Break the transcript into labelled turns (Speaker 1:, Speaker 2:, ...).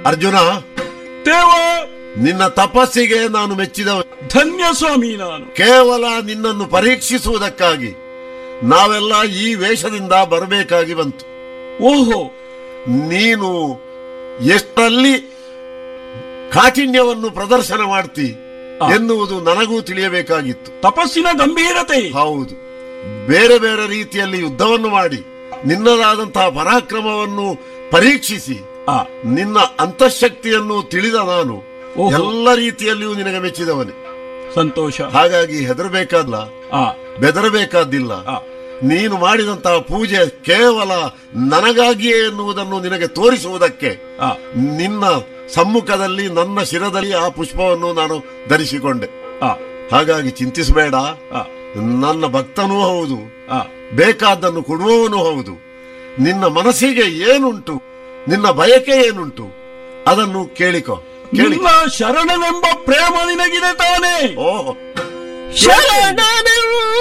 Speaker 1: ಅರ್ಜುನ
Speaker 2: ದೇವ
Speaker 1: ನಿನ್ನ ತಪಸ್ಸಿಗೆ ನಾನು ಮೆಚ್ಚಿದವ
Speaker 2: ಧನ್ಯ ಸ್ವಾಮಿ ನಾನು
Speaker 1: ಕೇವಲ ನಿನ್ನನ್ನು ಪರೀಕ್ಷಿಸುವುದಕ್ಕಾಗಿ ನಾವೆಲ್ಲ ಈ ವೇಷದಿಂದ ಬರಬೇಕಾಗಿ ಬಂತು
Speaker 2: ಓಹೋ
Speaker 1: ನೀನು ಎಷ್ಟಲ್ಲಿ ಕಾಠಿಣ್ಯವನ್ನು ಪ್ರದರ್ಶನ ಮಾಡ್ತಿ
Speaker 2: ಆ.
Speaker 1: ಎನ್ನುವುದು ನನಗೂ ತಿಳಿಯಬೇಕಾಗಿತ್ತು
Speaker 2: ತಪಸ್ಸಿನ ಗಂಭೀರತೆ
Speaker 1: ಹೌದು ಬೇರೆ ಬೇರೆ ರೀತಿಯಲ್ಲಿ ಯುದ್ಧವನ್ನು ಮಾಡಿ ನಿನ್ನದಾದಂತಹ ಪರಾಕ್ರಮವನ್ನು ಪರೀಕ್ಷಿಸಿ
Speaker 2: ಆ
Speaker 1: ನಿನ್ನ ಅಂತಃಶಕ್ತಿಯನ್ನು ತಿಳಿದ ನಾನು
Speaker 2: ಓಹೋ.
Speaker 1: ಎಲ್ಲ ರೀತಿಯಲ್ಲಿಯೂ ನಿನಗೆ ಮೆಚ್ಚಿದವನೇ
Speaker 2: ಸಂತೋಷ
Speaker 1: ಹಾಗಾಗಿ ಹೆದರಬೇಕಾದ್ಲ
Speaker 2: ಆ
Speaker 1: ಬೆದರಬೇಕಾದ್ದಿಲ್ಲ
Speaker 2: ಆ
Speaker 1: ನೀನು ಮಾಡಿದಂತಹ ಪೂಜೆ ಕೇವಲ ನನಗಾಗಿಯೇ ಎನ್ನುವುದನ್ನು ನಿನಗೆ ತೋರಿಸುವುದಕ್ಕೆ
Speaker 2: ಆ
Speaker 1: ನಿನ್ನ ಸಮ್ಮುಖದಲ್ಲಿ ನನ್ನ ಶಿರದಲ್ಲಿ ಆ ಪುಷ್ಪವನ್ನು ನಾನು ಧರಿಸಿಕೊಂಡೆ
Speaker 2: ಆ
Speaker 1: ಹಾಗಾಗಿ ಚಿಂತಿಸಬೇಡ
Speaker 2: ಆ
Speaker 1: ನನ್ನ ಭಕ್ತನೂ ಹೌದು
Speaker 2: ಆ
Speaker 1: ಬೇಕಾದ್ದನ್ನು ಕೊಡುವವನು ಹೌದು ನಿನ್ನ ಮನಸ್ಸಿಗೆ ಏನುಂಟು ನಿನ್ನ ಬಯಕೆ ಏನುಂಟು ಅದನ್ನು ಕೇಳಿಕೊ ಕೇಳಿ
Speaker 2: ನಿನ್ನ ಶರಣನೆಂಬ ಪ್ರೇಮ ನಿನಗಿದೆ ತಾನೇ
Speaker 1: ಓಹ್
Speaker 3: ಶರಣನೇ